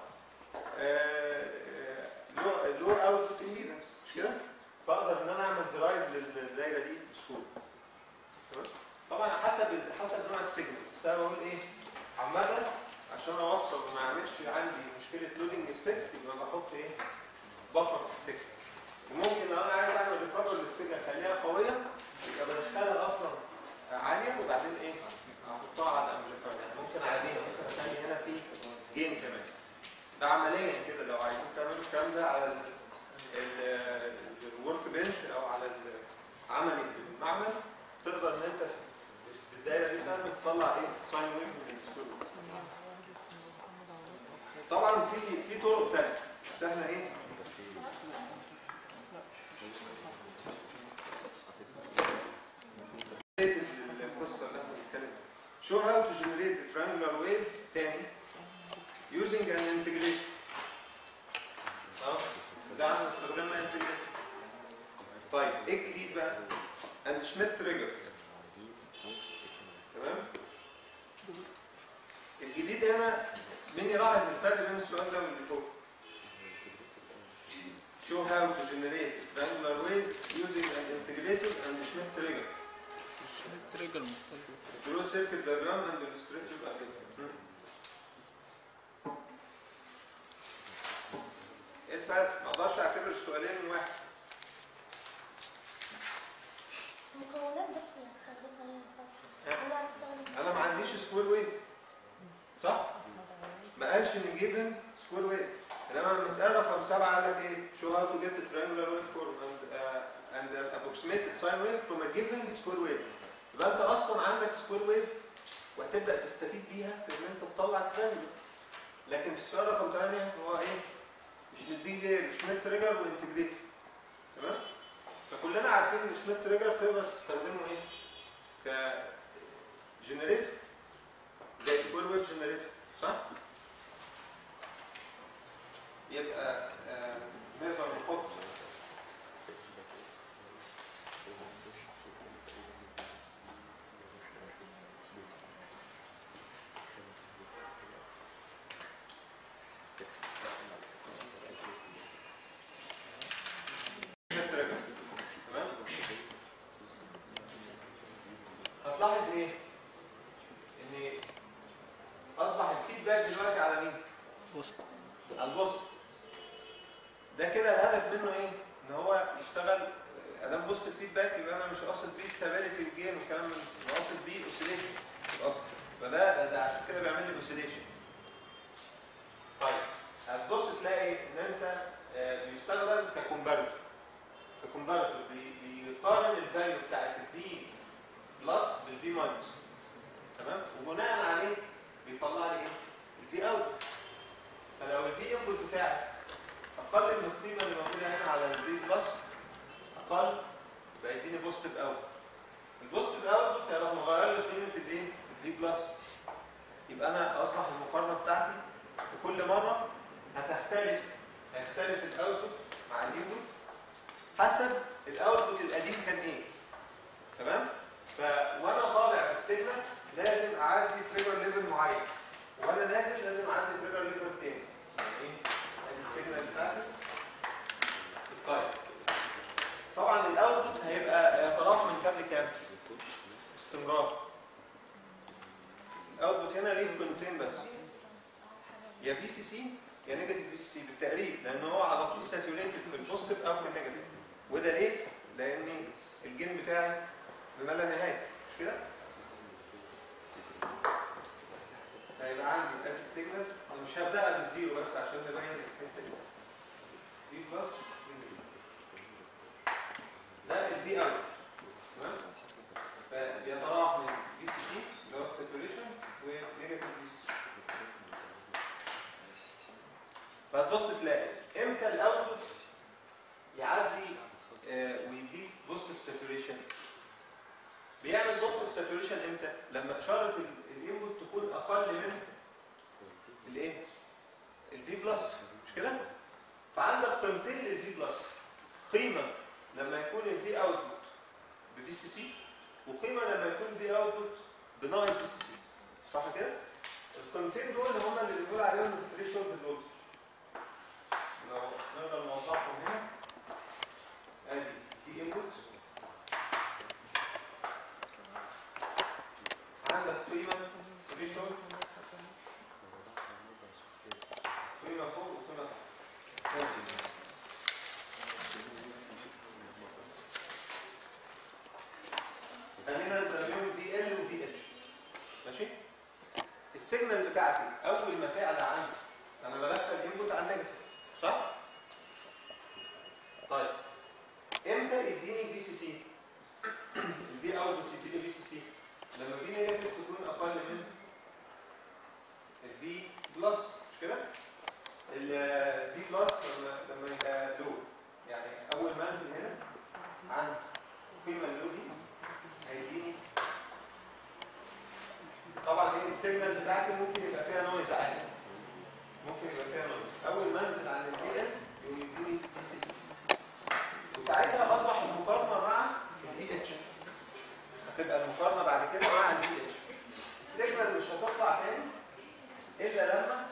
لو اوتبوت امبيدنس مش كده؟ فاقدر ان انا اعمل درايف للدايره دي بسهوله تمام؟ طبعا حسب حسب نوع السيجنال بس انا بقول ايه؟ عامه عشان اوصل وما اعملش عندي مشكله لودنج افكت يبقى بحط ايه؟ بفر في السيجنال وممكن لو انا عايز اعمل ريكفر للسيجنال اخليها قويه يبقى بدخلها اصلا عاليه وبعدين ايه؟ احطها على الامبليفاير يعني ممكن عاديه ممكن اخلي هنا في جيم كمان ده عمليا كده لو عايزين تعملوا الكلام ده على الورك بنش او على العملي في المعمل تقدر ان انت في الدايره دي فعلا تطلع ايه؟ ساين ويف من السكوير طبعا في في طرق تانية بس احنا ايه؟ القصه اللي احنا بنتكلم فيها. Show how to generate a triangular wave تاني using an integrator. اه ده احنا استخدمنا integrator. طيب ايه الجديد بقى؟ and Schmidt trigger. تمام؟ الجديد هنا مين يلاحظ الفرق بين السؤال ده واللي فوق؟ Show how to generate a triangular wave using an integrator and Schmidt trigger. تريجر مختلف درو سيركت دياجرام اند illustrative application. ايه الفرق؟ ما اقدرش اعتبر السؤالين من واحد. مكونات بس اللي هستخدمها هنا فقط. ولا هستخدم انا ما عنديش سكوير ويف. صح؟ ما قالش ان جيفن سكوير ويف. انما المساله رقم سبعه قال لك ايه؟ شو هاو تو جيت triangular wave form and uh, and an approximated sine wave from a given square wave. يبقى انت اصلا عندك سكوير ويف وهتبدا تستفيد بيها في ان انت تطلع ترينجل لكن في السؤال رقم 8 هو ايه؟ مش مديك ايه؟ مش ميد تريجر وانتجريتور تمام؟ فكلنا عارفين ان شميت تريجر تقدر تستخدمه ايه؟ جنريتور زي سكوير ويف جنريتور صح؟ يبقى آه، نقدر نحط الترجمة. تمام؟ هتلاحظ ايه؟ ان اصبح الفيدباك دلوقتي على مين؟ وسط على الوسط ده كده الهدف منه ايه؟ ان هو يشتغل ادام بوست فيدباك يبقى انا مش قاصد بيه ستابيليتي الجيم والكلام من انا قاصد بيه اوسيليشن الاصل فده ده عشان كده بيعمل لي اوسيليشن طيب هتبص تلاقي ان انت آه، بيستخدم ككومبارتور ككومبارتور بي- بيقارن الفاليو بتاعت الفي بلس بالفي ماينس تمام وبناء عليه بيطلع لي ايه؟ الفي اوت فلو الفي انبوت بتاعي اقل من القيمه اللي موجوده هنا على الفي بلس اقل بيديني بوزيتيف اوت البوزيتيف اوتبوت هيروح مغير لي قيمه الايه؟ الفي بلس يبقى انا اصبح المقارنه بتاعتي في كل مره هتختلف هيختلف الاوتبوت مع الانبوت حسب الاوتبوت القديم كان ايه تمام؟ ف وانا طالع بالسيجنال لازم اعدي تريجر ليفل معين وانا نازل لازم اعدي تريجر ليفل تاني يعني ايه؟ ادي السيجنال بتاعتي طيب طبعا الاوتبوت هيبقى يتراوح من كام لكام؟ استمرار الاوتبوت هنا ليه قيمتين بس يا في سي سي يا نيجاتيف في سي سي بالتقريب لان هو على طول ساتيوليتد في البوزيتيف او في النيجاتيف وده ليه؟ لان الجين بتاعي بما لا نهايه مش كده؟ هيبقى عندي ادي السيجنال انا مش هبدأها بالزيرو بس عشان نبين الحته دي في بلس ده الفي اوت تمام؟ فبيتراوح من في سي سي اللي هو الساتوريشن ونيجاتيف في سي سي فهتبص تلاقي امتى الاوتبوت يعدي آه، ويديك بوزيتيف ساتوريشن بيعمل بوزيتيف ساتوريشن امتى؟ لما اشاره الانبوت تكون اقل من الايه؟ الفي بلس مش كده؟ فعندك قيمتين للفي بلس قيمه لما يكون الفي اوتبوت بفي سي سي وقيمه لما يكون الفي اوتبوت بناقص في سي سي صح كده؟ القيمتين دول هم اللي بنقول عليهم الثريشولد فولتج لو نقدر نوضحهم هنا ادي في انبوت عندك قيمه ثريشولد قيمه فوق وقيمه تحت خلينا نسميهم في ال وفي اتش ماشي السيجنال بتاعتي اول ما تعلى عندي انا بدخل انبوت على النيجاتيف صح طيب امتى يديني في سي سي الفي اوتبوت يديني في سي سي لما في نيجاتيف تكون اقل من الفي بلس مش كده الفي بلس لما لما يبقى لو يعني اول ما انزل هنا عن القيمه اللو دي هيديني طبعا ايه السيجنال بتاعتي ممكن يبقى فيها نويز عالي ممكن يبقى فيها نويز اول ما انزل عن البي ال يقوم يديني تي سي سي وساعتها اصبح المقارنه مع الفي اتش هتبقى المقارنه بعد كده مع الفي اتش السيجنال مش هتطلع تاني الا لما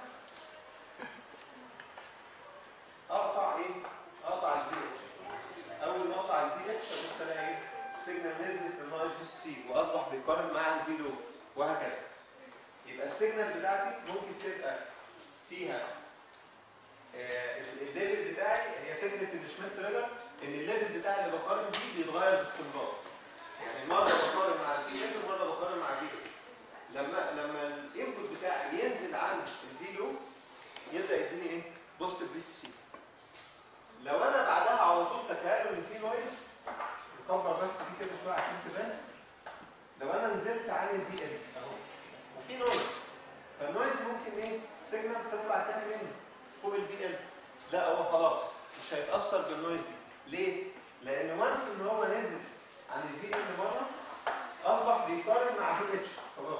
اقطع ايه؟ اقطع الفي اتش اول ما اقطع الفي اتش ابص الاقي ايه؟ السيجنال نزلت من ناقص بي سي واصبح بيقارن مع الفي لو وهكذا يبقى السيجنال بتاعتي ممكن تبقى فيها آه، ال- الليفل بتاعي هي فكره الشميت تريجر ان الليفل بتاعي اللي بقارن بيه بيتغير باستمرار يعني مره بقارن مع الفي ال ومره بقارن مع الفي ال لما لما الانبوت بتاعي ينزل عن الفي لو يبدا يديني ايه؟ بوزيتيف في سي سي لو انا بعدها على طول تخيلوا ان في نويز نكبر بس دي كده شويه عشان تبان لو انا نزلت عن الفي ال اهو وفي نويز فالنويز ممكن ايه السيجنال تطلع تاني منه فوق الفي ال لا هو خلاص مش هيتاثر بالنويز دي ليه؟ لان وانس ان هو نزل عن الفي ال مره اصبح بيقارن مع في اتش طب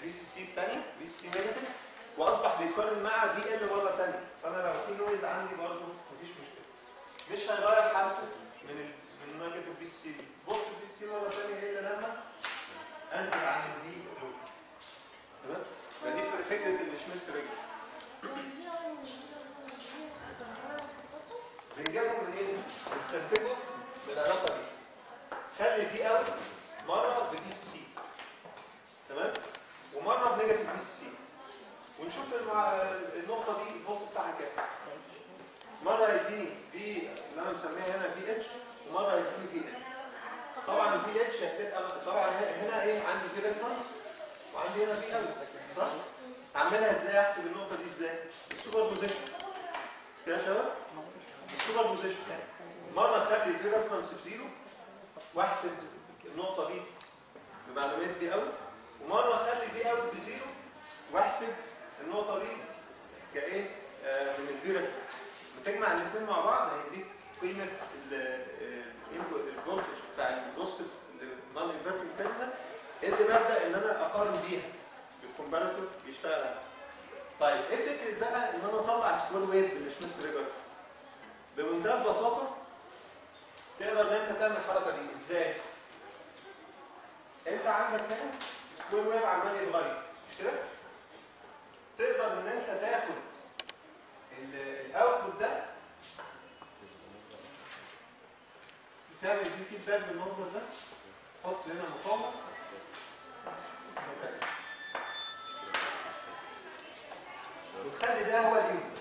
الفي سي سي الثانيه في سي سي نيجاتيف واصبح بيقارن مع في ال مره ثانيه فانا لو في نويز عندي برضه مفيش مشكله مش هيغير حالته من ال من نيجاتيف في سي دي بوزيتيف في سي مره ثانيه الا لما انزل عن الفي لود تمام فدي ف- فكره الشميت ريجل بنجيبهم منين؟ نستنتجهم من العلاقه دي خلي في اوت مره بفي سي سي تمام ومره بنيجاتيف في سي سي ونشوف المع... النقطه دي الفولت بتاعها كام مره يديني في اللي انا مسميها هنا في اتش ومره يديني في ال طبعا الفي اتش هتبقى طبعا هنا ايه عندي في ريفرنس وعندي هنا في اوت صح اعملها ازاي احسب النقطه دي ازاي السوبر بوزيشن مش كده يا شباب السوبر بوزيشن مره اخلي في ريفرنس بزيرو واحسب النقطه دي بمعلومات في اوت ومره اخلي في اوت بزيرو واحسب النقطه دي كايه آه من الفي ريفرنس بتجمع الاثنين مع بعض هيديك قيمه الفولتج بتاع البوزيتيف نون انفرتنج تيرمينال اللي ببدا ان انا اقارن بيها بالكومباراتور بيشتغل عليها. طيب ايه فكره بقى ان انا اطلع سكوير ويف بالشمال تريجر بمنتهى البساطه تقدر ان انت تعمل الحركه دي ازاي؟ انت عندك هنا سكوير ويف عمال يتغير مش كده؟ تقدر ان انت تاخد الاوتبوت ده تعمل بيه فيدباك بالمنظر ده حط هنا مقاومه بس وتخلي ده هو الانبوت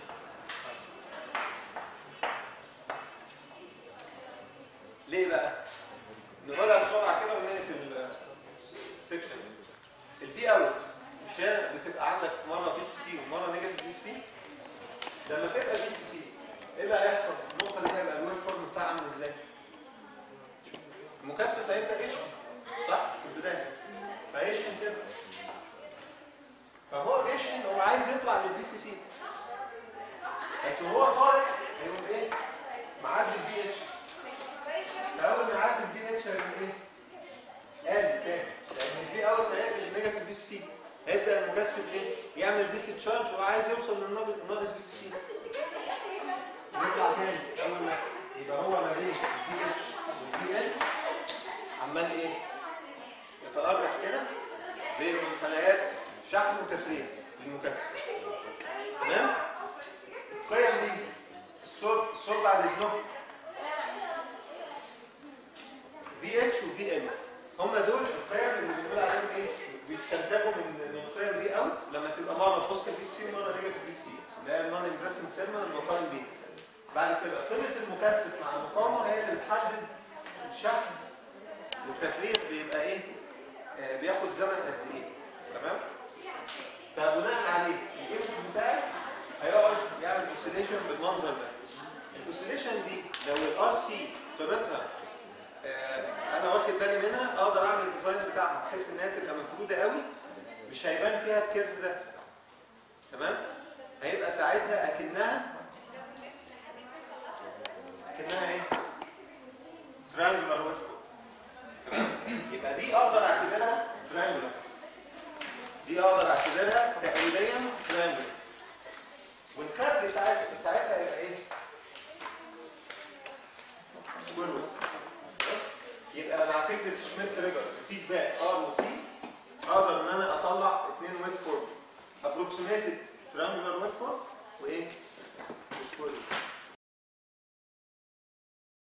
ليه بقى؟ نقولها بسرعه كده ونقفل السكشن الفي اوت مش هي بتبقى عندك مره في سي سي ومره نيجاتيف في سي لما تبقى في سي سي ايه اللي هيحصل؟ النقطه دي هيبقى الويف فورم بتاعها عامل ازاي؟ المكثف هيبدا يشحن صح؟ في البدايه فيشحن كده فهو بيشحن هو عايز يطلع للفي سي سي بس وهو طالع هيقوم ايه؟ معدي الفي اتش فاول ما يعدي الفي اتش هيبقى ايه؟ قال تاني لان الفي اوت هيقلب النيجاتيف في سي هيبدا المكثف ايه؟ يعمل ديس تشارج وهو عايز يوصل للناقص في سي يطلع تاني اول ما يبقى هو ما بين الفي اتش والفي اتش عمال ايه؟ يتأرجح كده بمنحنيات شحن وتفريغ للمكثف تمام؟ القيم دي الصوت الصوت بعد اذنكم في اتش وفي ال هم دول القيم اللي بنقول عليهم ايه؟ بيستنتجوا من من قيم في اوت لما تبقى مره بوزيتيف في سي ومره نيجاتيف في سي اللي هي النون انفرتنج تيرمينال اللي بقارن بيها بعد كده قيمه المكثف مع المقاومه هي اللي بتحدد الشحن والتفريغ بيبقى ايه؟ آه بياخد زمن قد ايه؟ تمام؟ فبناء عليه الانبوت بتاعي هيقعد يعمل اوسيليشن بالمنظر ده. الاوسيليشن دي لو الار سي قيمتها آه انا واخد بالي منها اقدر اعمل الديزاين بتاعها بحيث ان هي تبقى مفروده قوي مش هيبان فيها الكيرف ده. تمام؟ هيبقى ساعتها اكنها اكنها ايه؟ ترانجولار ويف يبقى دي اقدر اعتبرها ترانجولار دي اقدر اعتبرها تقريبا ترانجولار والخارج ساعتها ساعتها يبقى ايه؟ سكوير ويف يبقى مع فكره شميت تريجر فيدباك ار وسي اقدر ان انا اطلع اثنين ويف فورم ابروكسيميتد ترانجولار ويف فورم وايه؟ وسكوير ويف